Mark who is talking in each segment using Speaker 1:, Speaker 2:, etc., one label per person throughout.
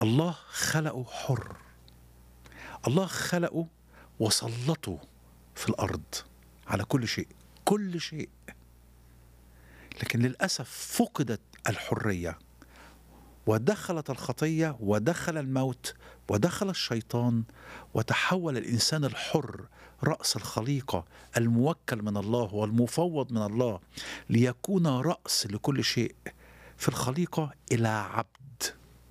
Speaker 1: الله خلقه حر الله خلقه وسلطه في الارض على كل شيء كل شيء لكن للاسف فقدت الحريه ودخلت الخطيه ودخل الموت ودخل الشيطان وتحول الانسان الحر راس الخليقه الموكل من الله والمفوض من الله ليكون راس لكل شيء في الخليقه الى عبد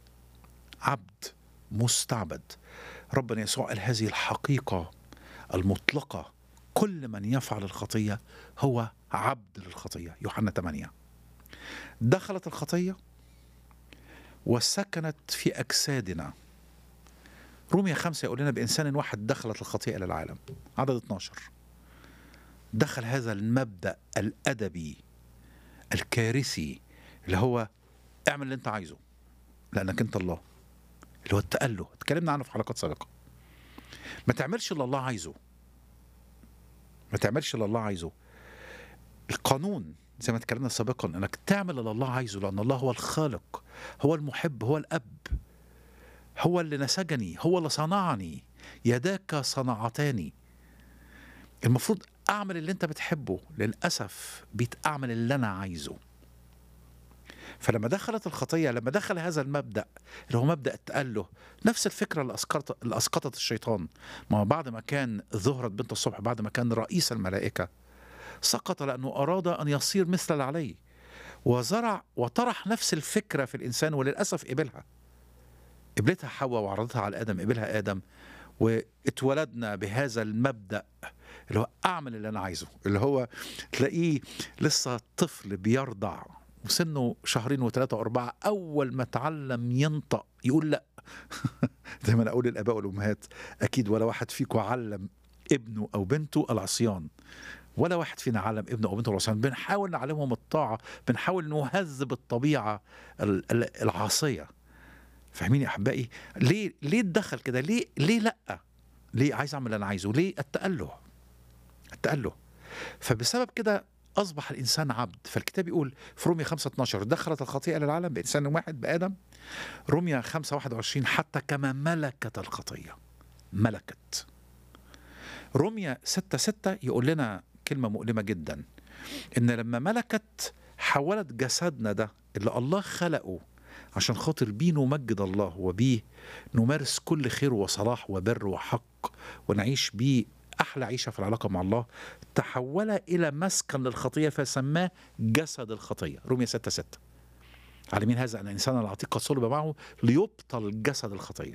Speaker 1: عبد مستعبد ربنا يسوع قال هذه الحقيقه المطلقه كل من يفعل الخطيه هو عبد للخطيه يوحنا 8 دخلت الخطيه وسكنت في أجسادنا رومية خمسة يقول لنا بإنسان واحد دخلت الخطيئة إلى العالم عدد 12 دخل هذا المبدأ الأدبي الكارثي اللي هو اعمل اللي انت عايزه لأنك انت الله اللي هو التأله اتكلمنا عنه في حلقات سابقة ما تعملش اللي الله عايزه ما تعملش اللي الله عايزه القانون زي ما اتكلمنا سابقا انك تعمل اللي الله عايزه لان الله هو الخالق هو المحب هو الاب هو اللي نسجني هو اللي صنعني يداك صنعتاني المفروض اعمل اللي انت بتحبه للاسف بقيت اعمل اللي انا عايزه فلما دخلت الخطيه لما دخل هذا المبدا اللي هو مبدا التاله نفس الفكره اللي اسقطت اللي اسقطت الشيطان ما هو بعد ما كان ظهرت بنت الصبح بعد ما كان رئيس الملائكه سقط لأنه أراد أن يصير مثل العلي وزرع وطرح نفس الفكرة في الإنسان وللأسف قبلها قبلتها حواء وعرضتها على آدم قبلها آدم واتولدنا بهذا المبدأ اللي هو أعمل اللي أنا عايزه اللي هو تلاقيه لسه طفل بيرضع وسنه شهرين وثلاثة وأربعة أول ما تعلم ينطق يقول لا زي ما أنا أقول للآباء والأمهات أكيد ولا واحد فيكم علم ابنه أو بنته العصيان ولا واحد فينا علم ابنه او بنته العصيان بنحاول نعلمهم الطاعه بنحاول نهذب الطبيعه العاصيه فاهمين يا احبائي ليه ليه اتدخل كده ليه ليه لا ليه عايز اعمل اللي انا عايزه ليه التاله التاله فبسبب كده اصبح الانسان عبد فالكتاب يقول في روميا 5 12 دخلت الخطيئه للعالم بانسان واحد بادم روميا 5 21 حتى كما ملكت الخطيه ملكت روميا 6 6 يقول لنا كلمة مؤلمة جدا إن لما ملكت حولت جسدنا ده اللي الله خلقه عشان خاطر بيه نمجد الله وبيه نمارس كل خير وصلاح وبر وحق ونعيش بيه أحلى عيشة في العلاقة مع الله تحول إلى مسكن للخطية فسماه جسد الخطية رومية 6 6 عالمين هذا أن الإنسان العتيق قد صلب معه ليبطل جسد الخطية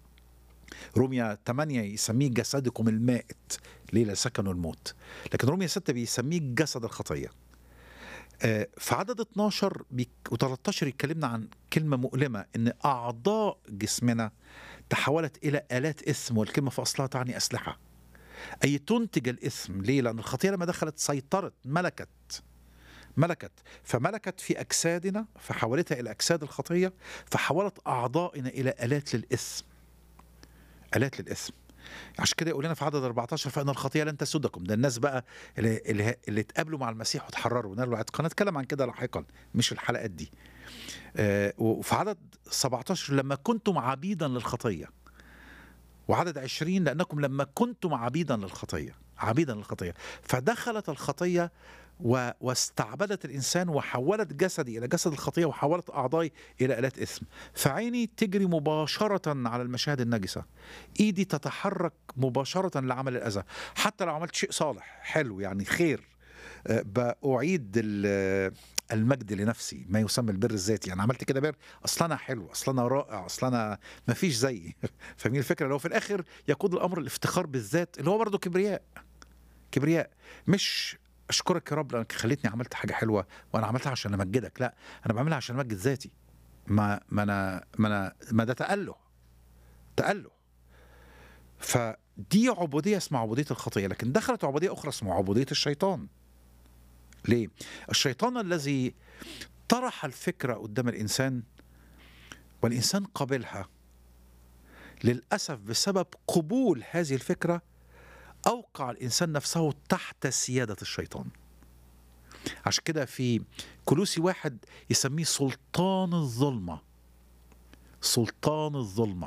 Speaker 1: روميا 8 يسميه جسدكم المائت ليه لا سكنوا الموت لكن روميا 6 بيسميه جسد الخطية آه في عدد 12 و13 يتكلمنا عن كلمة مؤلمة إن أعضاء جسمنا تحولت إلى آلات إثم والكلمة في أصلها تعني أسلحة أي تنتج الإثم ليه؟ لأن الخطية لما دخلت سيطرت ملكت ملكت فملكت في أجسادنا فحولتها إلى أجساد الخطية فحولت أعضائنا إلى آلات للإثم آلات للإثم عشان كده يقول لنا في عدد 14 فإن الخطية لن تسودكم ده الناس بقى اللي, اللي, اللي اتقابلوا مع المسيح وتحرروا نالوا العتق هنتكلم عن كده لاحقا مش الحلقات دي آه وفي عدد 17 لما كنتم عبيدا للخطية وعدد 20 لأنكم لما كنتم عبيدا للخطية عبيدا للخطية فدخلت الخطية و... واستعبدت الانسان وحولت جسدي الى جسد الخطيه وحولت اعضائي الى الات اثم فعيني تجري مباشره على المشاهد النجسه ايدي تتحرك مباشره لعمل الاذى حتى لو عملت شيء صالح حلو يعني خير باعيد المجد لنفسي ما يسمى البر الذاتي يعني عملت كده بر اصل انا حلو اصل انا رائع اصل انا ما فيش زيي فاهمين الفكره اللي هو في الاخر يقود الامر الافتخار بالذات اللي هو برضه كبرياء كبرياء مش اشكرك يا رب لانك خليتني عملت حاجه حلوه وانا عملتها عشان امجدك لا انا بعملها عشان امجد ذاتي ما ما انا ما انا ما ده تاله تاله فدي عبوديه اسمها عبوديه الخطيه لكن دخلت عبوديه اخرى اسمها عبوديه الشيطان ليه الشيطان الذي طرح الفكره قدام الانسان والانسان قبلها للاسف بسبب قبول هذه الفكره أوقع الإنسان نفسه تحت سيادة الشيطان عشان كده في كلوسي واحد يسميه سلطان الظلمة سلطان الظلمة